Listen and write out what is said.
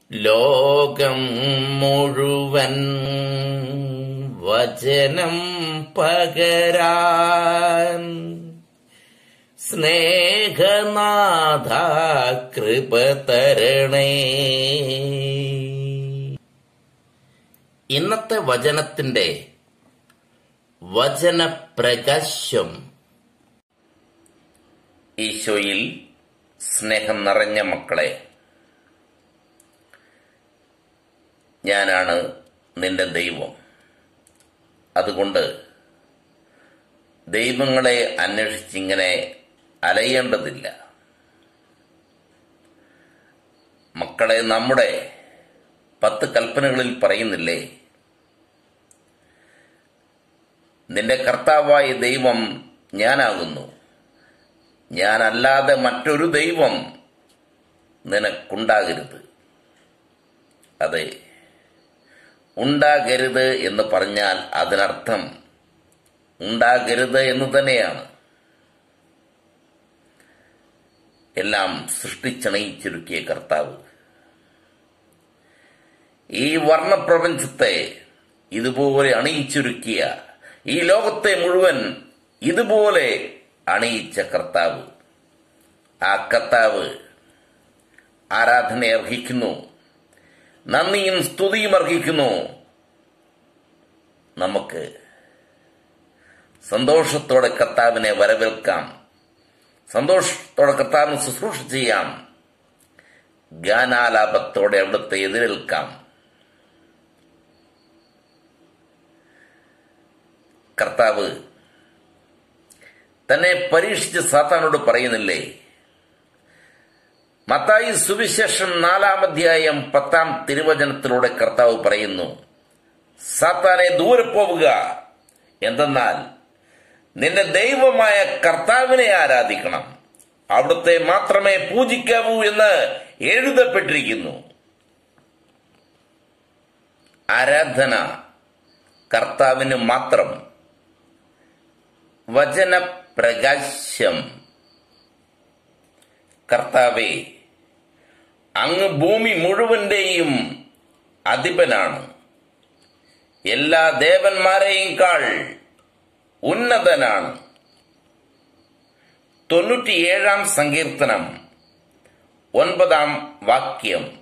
ലോകം മുഴുവൻ വചനം പകരാൻ സ്നേഹനാഥ കൃപ തരണേ ഇന്നത്തെ വചനത്തിന്റെ വചനപ്രകാശം ഈശോയിൽ സ്നേഹം നിറഞ്ഞ മക്കളെ ഞാനാണ് നിന്റെ ദൈവം അതുകൊണ്ട് ദൈവങ്ങളെ അന്വേഷിച്ചിങ്ങനെ അലയേണ്ടതില്ല മക്കളെ നമ്മുടെ പത്ത് കൽപ്പനകളിൽ പറയുന്നില്ലേ നിന്റെ കർത്താവായ ദൈവം ഞാനാകുന്നു ഞാനല്ലാതെ മറ്റൊരു ദൈവം നിനക്കുണ്ടാകരുത് അതെ ഉണ്ടാകരുത് എന്ന് പറഞ്ഞാൽ അതിനർത്ഥം ഉണ്ടാകരുത് എന്ന് തന്നെയാണ് എല്ലാം സൃഷ്ടിച്ചണയിച്ചൊരുക്കിയ കർത്താവ് ഈ വർണ്ണപ്രപഞ്ചത്തെ ഇതുപോലെ അണിയിച്ചൊരുക്കിയ ഈ ലോകത്തെ മുഴുവൻ ഇതുപോലെ അണിയിച്ച കർത്താവ് ആ കർത്താവ് ആരാധന അർഹിക്കുന്നു നന്ദിയും സ്തുതിയും അർഹിക്കുന്നു നമുക്ക് സന്തോഷത്തോടെ കർത്താവിനെ വരവേൽക്കാം സന്തോഷത്തോടെ കർത്താവിന് ശുശ്രൂഷ ചെയ്യാം ഗാനാലാപത്തോടെ അവിടുത്തെ എതിരേൽക്കാം കർത്താവ് തന്നെ പരീക്ഷിച്ച് സാത്താനോട് പറയുന്നില്ലേ മത്തായി സുവിശേഷം നാലാം അധ്യായം പത്താം തിരുവചനത്തിലൂടെ കർത്താവ് പറയുന്നു സാത്താനെ ദൂരെ പോവുക എന്തെന്നാൽ നിന്റെ ദൈവമായ കർത്താവിനെ ആരാധിക്കണം അവിടുത്തെ മാത്രമേ പൂജിക്കാവൂ എന്ന് എഴുതപ്പെട്ടിരിക്കുന്നു ആരാധന കർത്താവിന് മാത്രം വചനപ്രകാശം കർത്താവെ അങ്ങ് ഭൂമി മുഴുവന്റെയും അധിപനാണ് എല്ലാ ദേവന്മാരെയും കാൾ ഉന്നതനാണ് തൊണ്ണൂറ്റിയേഴാം സങ്കീർത്തനം ഒൻപതാം വാക്യം